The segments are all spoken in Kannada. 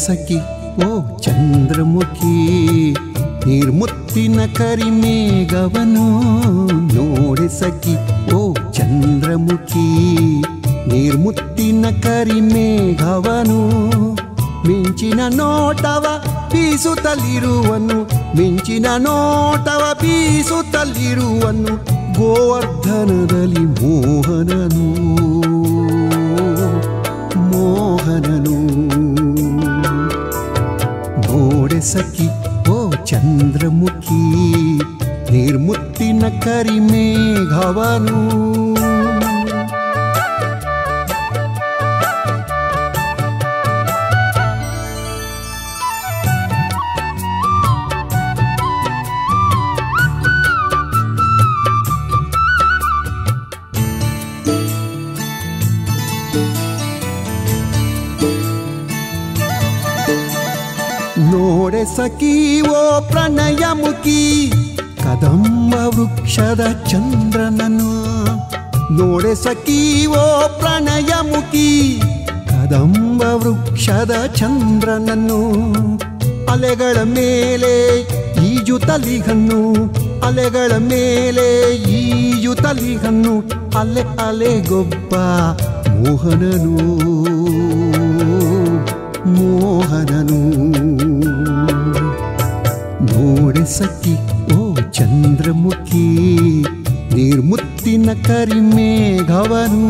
ಸಖಿ ಓ ಚಂದ್ರಮುಖಿ ನೀರ್ಮುತ್ತಿನ ಕರಿಮೇಘವನು ನೋಡೆ ಸಖಿ ಓ ಚಂದ್ರಮುಖಿ ನೀರ್ಮುತ್ತಿನ ಕರಿಮೇಘವನು ಮಿಂಚಿನ ನೋಟವ ಬೀಸುತ್ತಲಿರುವನು ಮಿಂಚಿನ ನೋಟವ ಬೀಸುತ್ತಲಿರುವನು ಗೋವರ್ಧನದಲ್ಲಿ ಮೋಹನನು ಮೋಹನನು ನೋಡೆ ಸಖಿ ಓ ಚಂದ್ರಮುಖಿ ನಿರ್ಮುತ್ತಿನ ಕರಿಮೇಘವನು ನೋಡೆ ಸಖಿ ಓ ಪ್ರಣಯಮುಖಿ ಕದಂಬ ವೃಕ್ಷದ ಚಂದ್ರನನು ನೋಡೆ ಸಖಿ ಓ ಪ್ರಣಯಮುಖಿ ಕದಂಬ ವೃಕ್ಷದ ಚಂದ್ರನನ್ನು ಅಲೆಗಳ ಮೇಲೆ ಈಜುತಲಿಗನ್ನು ಅಲೆಗಳ ಮೇಲೆ ಈಜುತಲಿಗನ್ನು ಅಲೆ ಅಲೆಗೊಬ್ಬ ಮೋಹನನು ಮೋಹನನು ನೋಡೆ ಸಖಿ ಓ ಚಂದ್ರಮುಖಿ ನಿರ್ಮುತ್ತಿನ ಕರಿಮೇಘವನು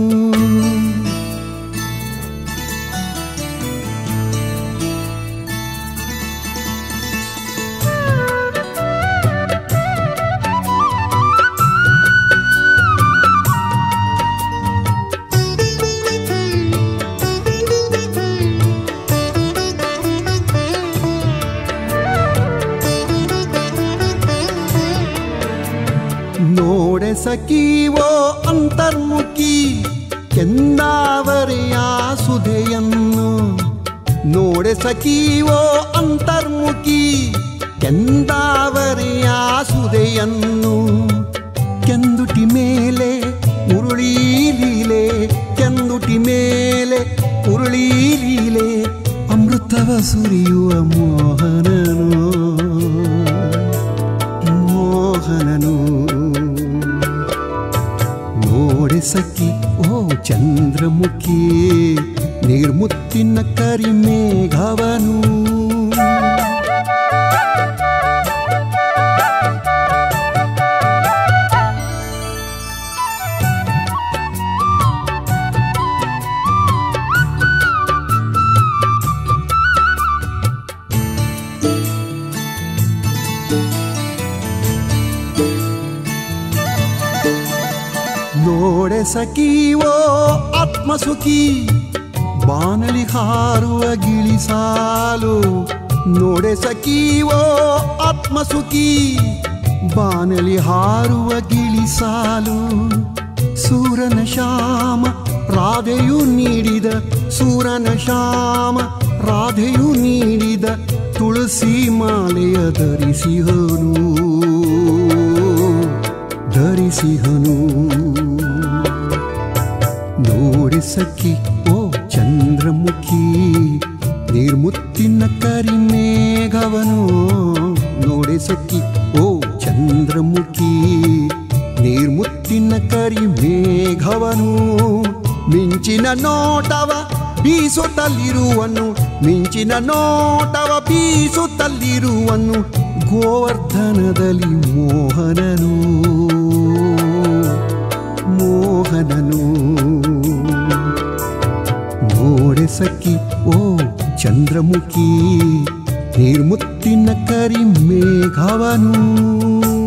ನೋಡೆ ಸಖೀವೋ ಅಂತರ್ಮುಖಿ ಕೆಂದಾವರೆಯ ಸುಧೆಯನ್ನು ನೋಡೆ ಸಖೀವೋ ಅಂತರ್ಮುಖಿ ಕೆಂದಾವರೆಯ ಸುಧೆಯನ್ನು ಕೆಂದುಟಿ ಮೇಲೆ ಉರುಳೀಲೀಲೆ ಕೆಂದುಟಿ ಮೇಲೆ ಉರುಳೀಲೀಲೆ ಅಮೃತವ ಸುರಿಯುವ ಮೋಹನನು ಮೋಹನನು ನೋಡೆ ಸಖಿ ಓ ಚಂದ್ರಮುಖಿ ನಿರ್ಮುತ್ತಿನ ಕರಿಮೇಘವನು ನೋಡೆ ಸಖೀವೋ ಆತ್ಮಸುಖಿ ಬಾನಲಿ ಹಾರುವ ಗಿಳಿಸಾಲು ನೋಡೆ ಸಖೀವೋ ಆತ್ಮಸುಖಿ ಬಾನಲಿ ಹಾರುವ ಗಿಳಿಸಾಲು ಸೂರನ ಶ್ಯಾಮ ರಾಧೆಯು ನೀಡಿದ ಸೂರನ ಶ್ಯಾಮ ರಾಧೆಯು ನೀಡಿದ ತುಳಸಿ ಮಾಲೆಯ ಧರಿಸಿಹನು ಧರಿಸಿಹನು ನೋಡೆ ಸಖಿ ಓ ಚಂದ್ರಮುಖಿ ನಿರ್ಮುತ್ತಿನ ಕರಿಮೇಘವನು ನೋಡೆ ಸಖಿ ಓ ಚಂದ್ರಮುಖಿ ನಿರ್ಮುತ್ತಿನ ಕರಿಮೇಘವನು ಮಿಂಚಿನ ನೋಟವ ಬೀಸುತ್ತಲಿರುವನು ಮಿಂಚಿನ ನೋಟವ ಬೀಸುತ್ತಲಿರುವನು ಗೋವರ್ಧನದಲ್ಲಿ ಮೋಹನನು ಮೋಹನನು ನೋಡೆ ಸಖಿ ಓ ಚಂದ್ರಮುಖಿ ನಿರ್ಮುತ್ತಿನ ಕರಿಮೇಘವನು